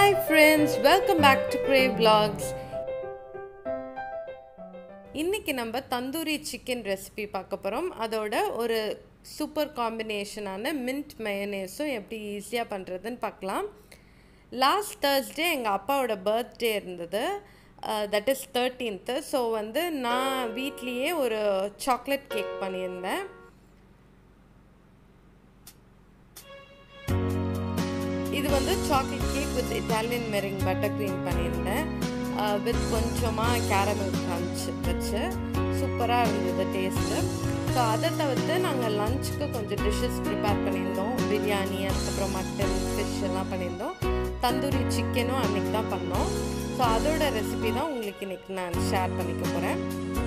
hi friends welcome back to Crave vlogs இன்னைக்கு நம்ம tandoori chicken recipe பார்க்க போகிறோம் அதோட ஒரு சூப்பர் காம்பினேஷனான மின்ட் மயனேஸும் எப்படி ஈஸியாக பண்ணுறதுன்னு பார்க்கலாம் லாஸ்ட் தேர்ஸ்டே எங்கள் அப்பாவோட பர்த்டே இருந்தது தட் இஸ் தேர்ட்டீன்த்து ஸோ வந்து நான் வீட்லேயே ஒரு சாக்லேட் கேக் பண்ணியிருந்தேன் இது வந்து chocolate cake with Italian meringue butter cream பண்ணியிருந்தேன் வித் கொஞ்சமாக கேரமல் க்ரன்ச் வச்சு சூப்பராக இருந்தது டேஸ்ட்டு ஸோ அதை தவிர்த்து நாங்கள் லஞ்சுக்கு கொஞ்சம் டிஷ்ஷஸ் ப்ரிப்பேர் பண்ணியிருந்தோம் பிரியாணி அதுக்கப்புறம் மட்டன் ஃபிஷ் எல்லாம் பண்ணியிருந்தோம் தந்தூரி சிக்கனும் அன்றைக்கி தான் பண்ணோம் ஸோ அதோட ரெசிபி தான் உங்களுக்கு இன்றைக்கி நான் ஷேர் பண்ணிக்க போகிறேன்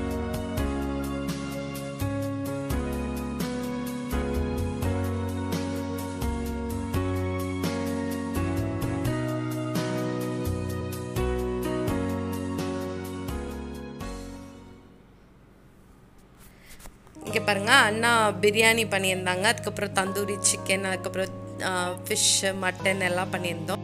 இங்கே பாருங்கள் அண்ணா பிரியாணி பண்ணியிருந்தாங்க அதுக்கப்புறம் தந்தூரி சிக்கன் அதுக்கப்புறம் ஃபிஷ்ஷு மட்டன் எல்லாம் பண்ணியிருந்தோம்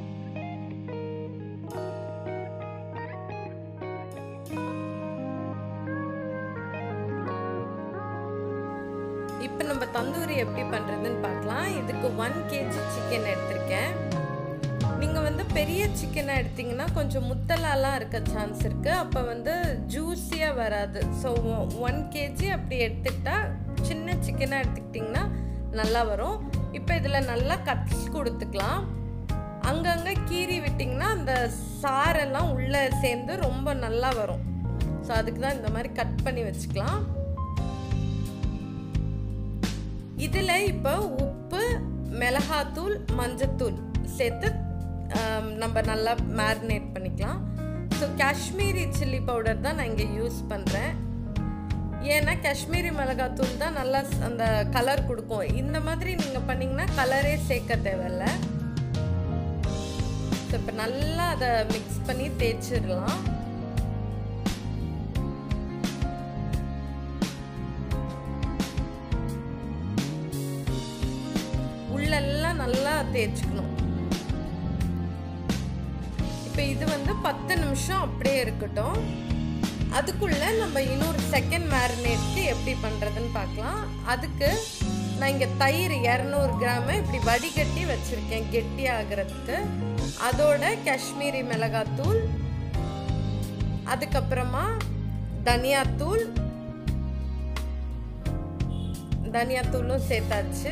இப்போ நம்ம தந்தூரி எப்படி பண்ணுறதுன்னு பார்க்கலாம் இதுக்கு ஒன் கேஜி சிக்கன் எடுத்திருக்கேன் நீங்கள் வந்து பெரிய சிக்கனை எடுத்திங்கன்னா கொஞ்சம் முத்தலாலாம் இருக்க சான்ஸ் இருக்குது அப்போ வந்து ஜூஸியாக வராது ஸோ ஒன் கேஜி அப்படி எடுத்துக்கிட்டா சின்ன சிக்கனாக எடுத்துக்கிட்டிங்கன்னா நல்லா வரும் இப்போ இதில் நல்லா கட்ஸ் கொடுத்துக்கலாம் அங்கங்கே கீறி விட்டிங்கன்னா அந்த சாரெல்லாம் உள்ளே சேர்ந்து ரொம்ப நல்லா வரும் ஸோ அதுக்கு தான் இந்த மாதிரி கட் பண்ணி வச்சுக்கலாம் இதில் இப்போ உப்பு மிளகாத்தூள் மஞ்சத்தூள் சேர்த்து நம்ம நல்லா மேரினேட் பண்ணிக்கலாம் ஸோ காஷ்மீரி சில்லி பவுடர் தான் நான் இங்கே யூஸ் பண்ணுறேன் ஏன்னா காஷ்மீரி மிளகாத்தூள் தான் நல்லா அந்த கலர் கொடுக்கும் இந்த மாதிரி நீங்கள் பண்ணிங்கன்னா கலரே சேர்க்க தேவையில்ல ஸோ இப்போ நல்லா அதை மிக்ஸ் பண்ணி தேய்ச்சிடலாம் உள்ளெல்லாம் நல்லா தேய்ச்சிக்கணும் இப்போ இது வந்து பத்து நிமிஷம் அப்படியே இருக்கட்டும் அதுக்குள்ள நம்ம இன்னொரு செகண்ட் மேரினேட்க்கு எப்படி பண்ணுறதுன்னு பார்க்கலாம் அதுக்கு நான் இங்கே தயிர் இரநூறு கிராமு இப்படி வடிகட்டி வச்சுருக்கேன் கெட்டி ஆகிறதுக்கு அதோட காஷ்மீரி மிளகாத்தூள் அதுக்கப்புறமா தனியாத்தூள் தனியாத்தூளும் சேர்த்தாச்சு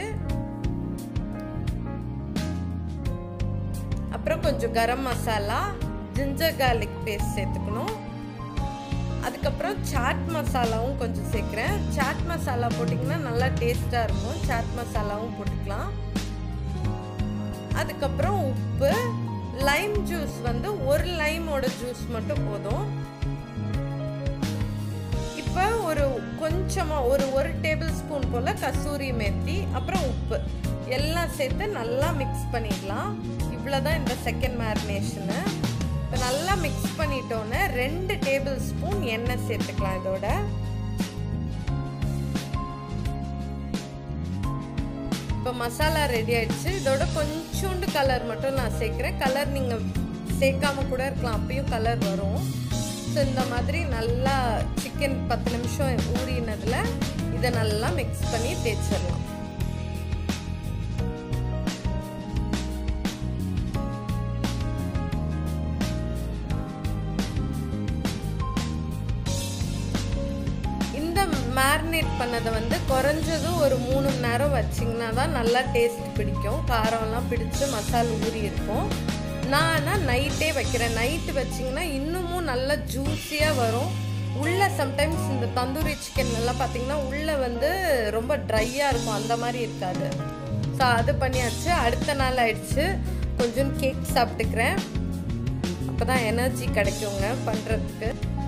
அப்புறம் கொஞ்சம் garam masala ginger garlic paste சேர்த்துக்கணும் அதுக்கப்புறம் சாட் மசாலாவும் கொஞ்சம் சேர்க்குறேன் சாட் மசாலா போட்டிங்கன்னா நல்லா டேஸ்ட்டாக இருக்கும் சாட் மசாலாவும் போட்டுக்கலாம் அதுக்கப்புறம் உப்பு லைம் ஜூஸ் வந்து ஒரு லைமோட ஜூஸ் மட்டும் போதும் இப்போ ஒரு கொஞ்சமாக ஒரு ஒரு டேபிள் ஸ்பூன் போல் கசூரி மேத்தி அப்புறம் உப்பு எல்லாம் சேர்த்து நல்லா மிக்ஸ் பண்ணிடலாம் இவ்வளோதான் இந்த செகண்ட் மேரினேஷனு இப்போ நல்லா மிக்ஸ் பண்ணிட்டோன்னே ரெண்டு டேபிள் ஸ்பூன் எண்ணெய் சேர்த்துக்கலாம் இதோட இப்போ மசாலா ரெடி ஆயிடுச்சு இதோட கொஞ்சோண்டு கலர் மட்டும் நான் சேர்க்குறேன் கலர் நீங்கள் சேர்க்காம கூட இருக்கலாம் அப்பயும் கலர் வரும் ஸோ இந்த மாதிரி நல்லா சிக்கன் பத்து நிமிஷம் ஊறினதில் இதை நல்லா மிக்ஸ் பண்ணி தேய்ச்சிடலாம் மேரினேட் பண்ணதை வந்து குறைஞ்சதும் ஒரு மூணு மணி நேரம் வச்சிங்கன்னா தான் நல்லா டேஸ்ட் பிடிக்கும் காரம்லாம் பிடிச்சி மசால் ஊறி இருக்கும் நான் ஆனால் நைட்டே வைக்கிறேன் நைட்டு வச்சிங்கன்னா இன்னமும் நல்லா ஜூஸியாக வரும் உள்ளே சம்டைம்ஸ் இந்த தந்தூரி சிக்கன் எல்லாம் பார்த்தீங்கன்னா உள்ளே வந்து ரொம்ப ட்ரையாக இருக்கும் அந்த மாதிரி இருக்காது ஸோ அது பண்ணியாச்சு அடுத்த நாள் ஆயிடுச்சு கொஞ்சம் கேக் சாப்பிட்டுக்கிறேன் அப்போ தான் எனர்ஜி கிடைக்குங்க பண்ணுறதுக்கு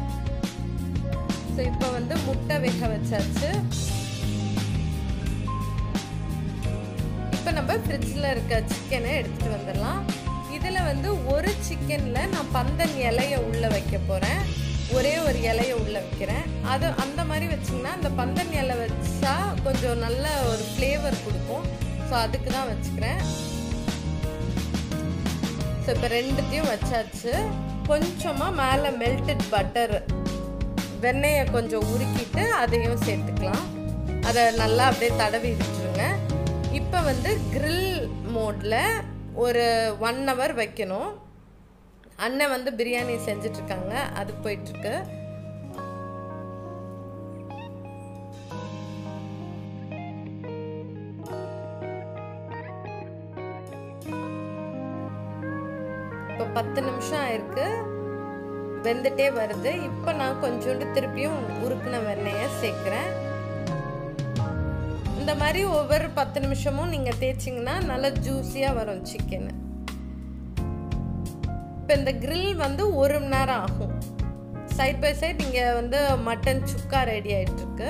ஸோ இப்போ வந்து முட்டை வேக வச்சாச்சு இப்போ நம்ம ஃப்ரிட்ஜில் இருக்க சிக்கனை எடுத்துகிட்டு வந்துடலாம் இதில் வந்து ஒரு சிக்கனில் நான் பந்தன் இலையை உள்ளே வைக்க போகிறேன் ஒரே ஒரு இலையை உள்ளே வைக்கிறேன் அது அந்த மாதிரி வச்சிங்கன்னா அந்த பந்தன் இலை வச்சா கொஞ்சம் நல்ல ஒரு ஃப்ளேவர் கொடுக்கும் ஸோ அதுக்கு தான் வச்சுக்கிறேன் ஸோ இப்போ ரெண்டுத்தையும் வச்சாச்சு கொஞ்சமாக மேலே மெல்டட் பட்டர் வெண்ணெயை கொஞ்சம் உருக்கிட்டு அதையும் சேர்த்துக்கலாம் அதை நல்லா அப்படியே தடவி விட்டுருங்க இப்போ வந்து grill மோடில் ஒரு ஒன் ஹவர் வைக்கணும் அண்ணன் வந்து பிரியாணி செஞ்சிட்ருக்காங்க அது போயிட்டுருக்கு இப்போ பத்து நிமிஷம் ஆயிருக்கு வெந்துட்டே வருது இப்போ நான் கொஞ்சோண்டு திருப்பியும் உருக்குன வெண்ணெயை சேர்க்குறேன் இந்த மாதிரி ஒவ்வொரு பத்து நிமிஷமும் நீங்கள் தேய்ச்சிங்கன்னா நல்லா ஜூஸியாக வரும் சிக்கன் இப்போ இந்த grill வந்து ஒரு மணி நேரம் ஆகும் சைட் பை சைட் இங்கே வந்து மட்டன் சுக்கா ரெடி ஆயிட்டிருக்கு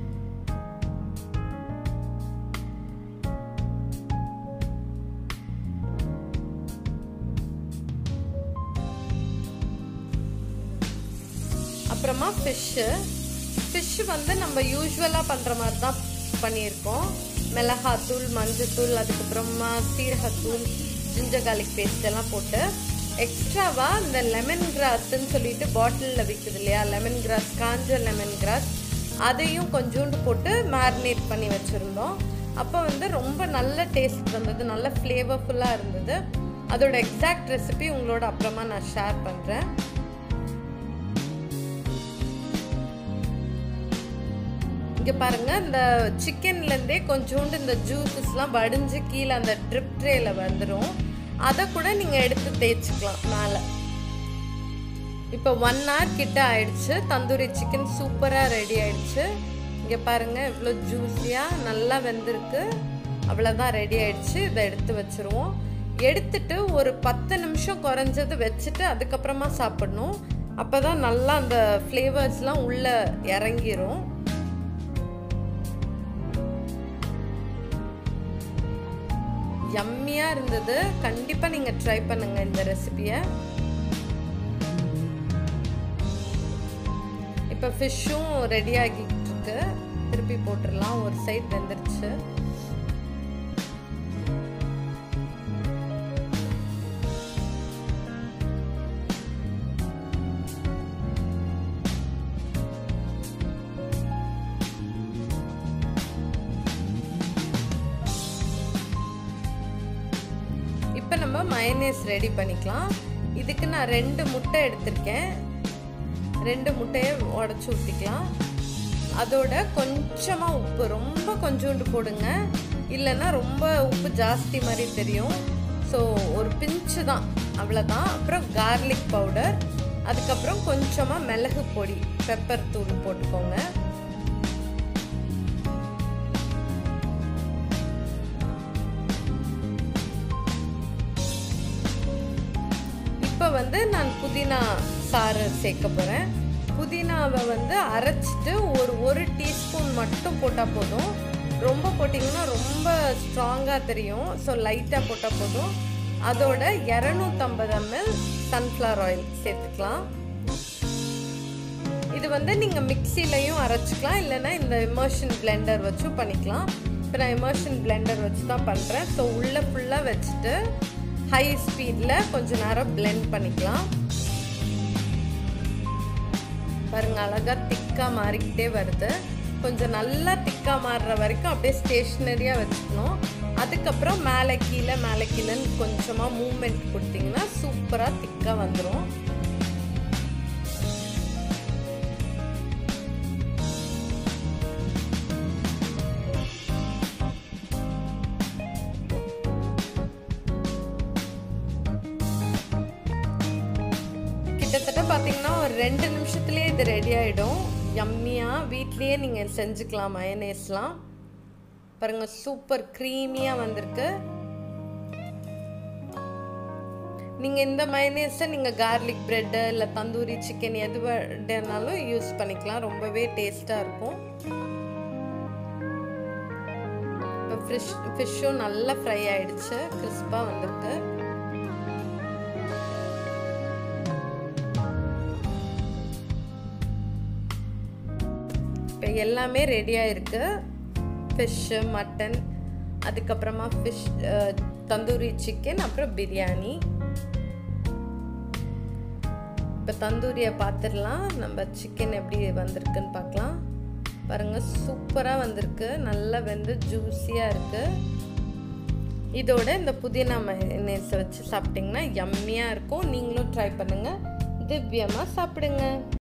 அப்புறமா ஃபிஷ்ஷு ஃபிஷ் வந்து நம்ம யூஸ்வலாக பண்ணுற மாதிரி தான் பண்ணியிருக்கோம் மிளகாத்தூள் மஞ்சத்தூள் அதுக்கப்புறமா சீரகத்தூள் ஜிஞ்சர் garlic பேஸ்ட் எல்லாம் போட்டு எக்ஸ்ட்ராவாக இந்த லெமன் கிராஸ்ன்னு சொல்லிட்டு பாட்டிலில் விற்குது இல்லையா லெமன் கிராஸ் காஞ்ச லெமன் கிராஸ் அதையும் கொஞ்சோண்டு போட்டு மேரினேட் பண்ணி வச்சுருந்தோம் அப்போ வந்து ரொம்ப நல்ல டேஸ்ட் வந்தது நல்ல ஃப்ளேவர்ஃபுல்லாக இருந்தது அதோட எக்ஸாக்ட் ரெசிபி உங்களோட அப்புறமா நான் ஷேர் பண்ணுறேன் இங்கே பாருங்க இந்த சிக்கன்லேருந்தே கொஞ்சோண்டு இந்த ஜூஸஸ்லாம் வடிஞ்சு கீழே அந்த ட்ரிப் ட்ரேல வந்துடும் அதை கூட நீங்கள் எடுத்து தேய்ச்சிக்கலாம் மேலே இப்போ ஒன் ஹவர் கிட்ட ஆயிடுச்சு தந்தூரி சிக்கன் சூப்பராக ரெடி ஆயிடுச்சு இங்கே பாருங்க இவ்வளோ ஜூஸியாக நல்லா வெந்திருக்கு அவ்வளோதான் ரெடி ஆயிடுச்சு இதை எடுத்து வச்சுருவோம் எடுத்துட்டு ஒரு பத்து நிமிஷம் குறைஞ்சது வச்சுட்டு அதுக்கப்புறமா சாப்பிடணும் அப்போ தான் நல்லா அந்த ஃப்ளேவர்ஸ்லாம் உள்ளே இறங்கிரும் யம்மியாக இருந்தது கண்டிப்பாக நீங்கள் ட்ரை பண்ணுங்கள் இந்த ரெசிபியை இப்போ ஃபிஷ்ஷும் ரெடி ஆகிட்டு இருக்கு திருப்பி போட்டுடலாம் ஒரு சைட் வெந்துருச்சு இப்போ நம்ம மயனேஸ் ரெடி பண்ணிக்கலாம் இதுக்கு நான் ரெண்டு முட்டை எடுத்திருக்கேன் ரெண்டு முட்டையை உடச்சி ஊற்றிக்கலாம் அதோட கொஞ்சமாக உப்பு ரொம்ப கொஞ்சோண்டு போடுங்க இல்லைன்னா ரொம்ப உப்பு ஜாஸ்தி மாதிரி தெரியும் ஸோ ஒரு பிஞ்சு தான் அவ்வளோதான் அப்புறம் கார்லிக் பவுடர் அதுக்கப்புறம் கொஞ்சமாக மிளகு பொடி பெப்பர் தூள் போட்டுக்கோங்க இப்போ வந்து நான் புதினா சாறு சேர்க்க போகிறேன் புதினாவை வந்து அரைச்சிட்டு ஒரு ஒரு டீஸ்பூன் மட்டும் போட்டால் போதும் ரொம்ப போட்டிங்கன்னா ரொம்ப ஸ்ட்ராங்காக தெரியும் ஸோ லைட்டாக போட்டால் போதும் அதோட இரநூத்தம்பது எம்எல் சன்ஃப்ளவர் ஆயில் சேர்த்துக்கலாம் இது வந்து நீங்கள் மிக்சிலையும் அரைச்சிக்கலாம் இல்லைன்னா இந்த இமர்ஷன் பிளெண்டர் வச்சும் பண்ணிக்கலாம் இப்போ நான் இமர்ஷன் பிளெண்டர் வச்சு தான் பண்ணுறேன் ஸோ உள்ளே ஃபுல்லாக வச்சுட்டு ஹை ஸ்பீடில் கொஞ்ச நேரம் பிளெண்ட் பண்ணிக்கலாம் பாருங்க அழகாக திக்காக மாறிக்கிட்டே வருது கொஞ்சம் நல்லா திக்காக மாறுற வரைக்கும் அப்படியே ஸ்டேஷ்னரியாக வச்சுக்கணும் அதுக்கப்புறம் மேலே கீழே மேலே கீழேன்னு கொஞ்சமாக மூமெண்ட் கொடுத்தீங்கன்னா சூப்பராக திக்காக வந்துடும் கிட்டத்தட்ட பார்த்தீங்கன்னா ஒரு ரெண்டு நிமிஷத்துலேயே இது ரெடி ஆகிடும் யம்மியாக வீட்லேயே நீங்கள் செஞ்சுக்கலாம் மயனேஸ்லாம் பாருங்கள் சூப்பர் க்ரீமியாக வந்திருக்கு நீங்கள் இந்த மயனேஸை நீங்கள் கார்லிக் ப்ரெட்டு இல்லை தந்தூரி சிக்கன் எது வேணாலும் யூஸ் பண்ணிக்கலாம் ரொம்பவே டேஸ்ட்டாக இருக்கும் இப்போ ஃபிஷ் ஃபிஷ்ஷும் நல்லா ஃப்ரை ஆயிடுச்சு கிறிஸ்பாக வந்திருக்கு இப்போ எல்லாமே ரெடியாக இருக்குது ஃபிஷ்ஷு மட்டன் அதுக்கப்புறமா ஃபிஷ் தந்தூரி சிக்கன் அப்புறம் பிரியாணி இப்போ தந்தூரியை பார்த்துடலாம் நம்ம சிக்கன் எப்படி வந்திருக்குன்னு பார்க்கலாம் பாருங்கள் சூப்பராக வந்திருக்கு நல்லா வெந்து ஜூஸியாக இருக்குது இதோட இந்த புதினா மைனேஸை வச்சு சாப்பிட்டிங்கன்னா யம்மியாக இருக்கும் நீங்களும் ட்ரை பண்ணுங்கள் திவ்யமாக சாப்பிடுங்க